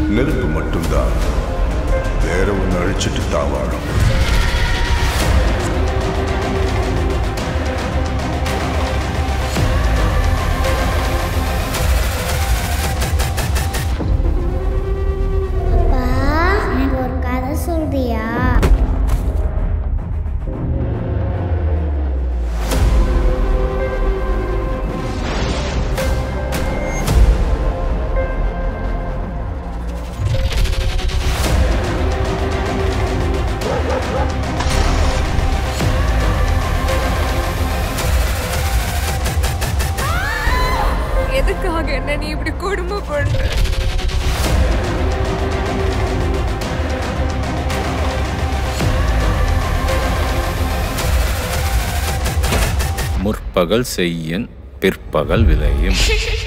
நெருப்பு மட்டும்தான் வேற ஒன்று அழிச்சிட்டு தான் வாழும் அப்பா எனக்கு ஒரு கதை சொல்றியா எதுக்காக என்ன நீ இப்படி கொடுமை பண்ற முற்பகல் செய்யின் பிற்பகல் விளையும்